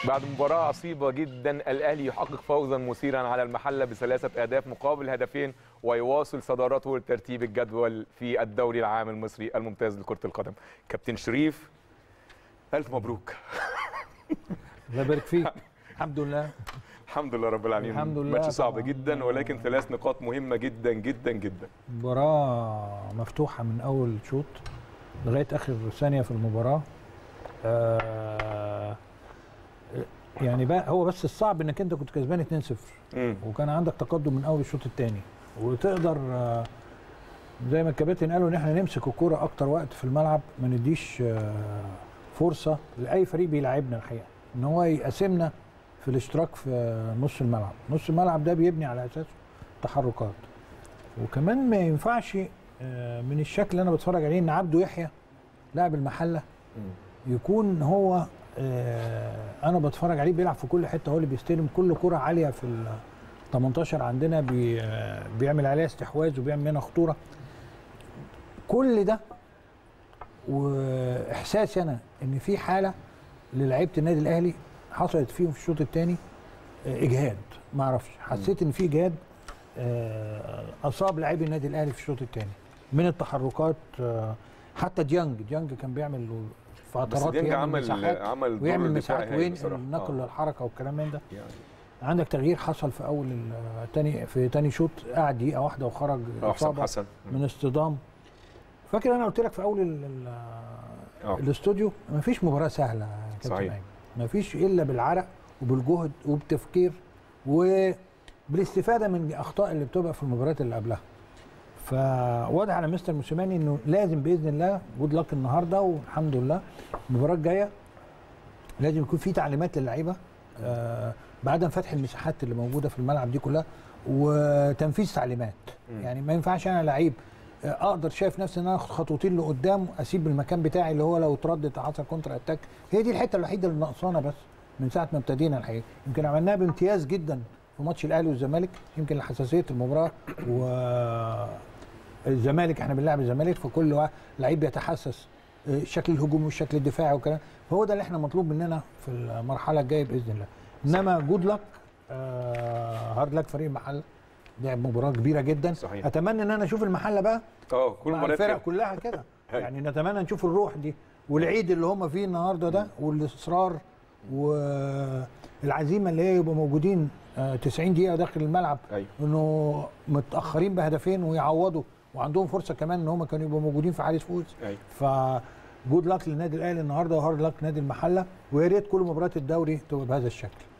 بعد مباراة عصيبة جدا الأهلي يحقق فوزا مثيرا على المحلة بثلاثة أهداف مقابل هدفين ويواصل صدارته لترتيب الجدول في الدوري العام المصري الممتاز لكرة القدم كابتن شريف ألف مبروك الله يبارك فيك الحمد لله الحمد لله رب العالمين الحمد لله ماتش صعب طبعاً. جدا ولكن ثلاث نقاط مهمة جدا جدا جدا مباراة مفتوحة من أول شوط لغاية آخر ثانية في المباراة آه يعني بقى هو بس الصعب انك انت كنت كسبان 2-0 مم. وكان عندك تقدم من اول الشوط الثاني وتقدر آه، زي ما الكباتن قالوا ان احنا نمسك الكوره اكتر وقت في الملعب ما نديش آه، فرصه لاي فريق بيلعبنا الحقيقه ان هو يقاسمنا في الاشتراك في نص الملعب نص الملعب ده بيبني على اساسه تحركات وكمان ما ينفعش آه، من الشكل اللي انا بتفرج عليه ان عبده يحيى لاعب المحله مم. يكون هو آه، انا بتفرج عليه بيلعب في كل حته هو اللي بيستلم كل كره عاليه في ال 18 عندنا بي آه، بيعمل عليها استحواذ وبيعمل منها خطوره كل ده واحساسي انا ان في حاله للعيبه النادي الاهلي حصلت فيهم في الشوط الثاني اجهاد ما اعرفش حسيت ان في اجهاد آه، اصاب لاعبي النادي الاهلي في الشوط الثاني من التحركات آه، حتى ديانج ديانج كان بيعمل بس فترات ديانج يعمل عمل مساحات عمل دور ويعمل دفاعي مساحات هايل وين بصراحة. النقل آه. للحركه والكلام من ده يعني عندك تغيير حصل في اول الثاني في ثاني شوط قعد دقيقه واحده وخرج آه، حسام اصابه حسن من اصطدام فاكر انا قلت لك في اول ال- ال- آه. الاستوديو ما فيش مباراه سهله يا كابتن صحيح. أيمن. ما فيش الا بالعرق وبالجهد وبالتفكير وبالاستفاده من الاخطاء اللي بتبقى في المباريات اللي قبلها فواضح على مستر موسيماني انه لازم باذن الله جود لك النهارده والحمد لله المباراه الجايه لازم يكون في تعليمات للعيبه آه بعدم فتح المساحات اللي موجوده في الملعب دي كلها وتنفيذ تعليمات مم. يعني ما ينفعش انا لعيب آه، اقدر شايف نفسي ان انا اخد خطوتين لقدام اسيب المكان بتاعي اللي هو لو اتردد حصل كونتر اتاك هي دي الحته الوحيده اللي ناقصانا بس من ساعه ما ابتدينا الحقيقه يمكن عملناها بامتياز جدا في ماتش الاهلي والزمالك يمكن لحساسيه المباراه والزمالك احنا بنلعب الزمالك فكل واحد لعيب بيتحسس آه، الشكل الهجومي والشكل الدفاعي والكلام فهو ده اللي احنا مطلوب مننا في المرحله الجايه باذن الله انما جود لك هارد لك فريق المحله لعب مباراه كبيره جدا صحيح. اتمنى ان انا اشوف المحله بقى اه كل مع مباراه الفرق كده. كلها كده هاي. يعني نتمنى نشوف الروح دي والعيد اللي هم فيه النهارده ده والاصرار والعزيمه اللي هي يبقوا موجودين آه، 90 دقيقه داخل الملعب ايوه انه متاخرين بهدفين ويعوضوا وعندهم فرصه كمان ان هم كانوا يبقوا موجودين في حال فوز ايوه ف جود لك للنادي الاهلي النهارده وهارد لك نادي المحله ويا ريت كل مباريات الدوري تبقى بهذا الشكل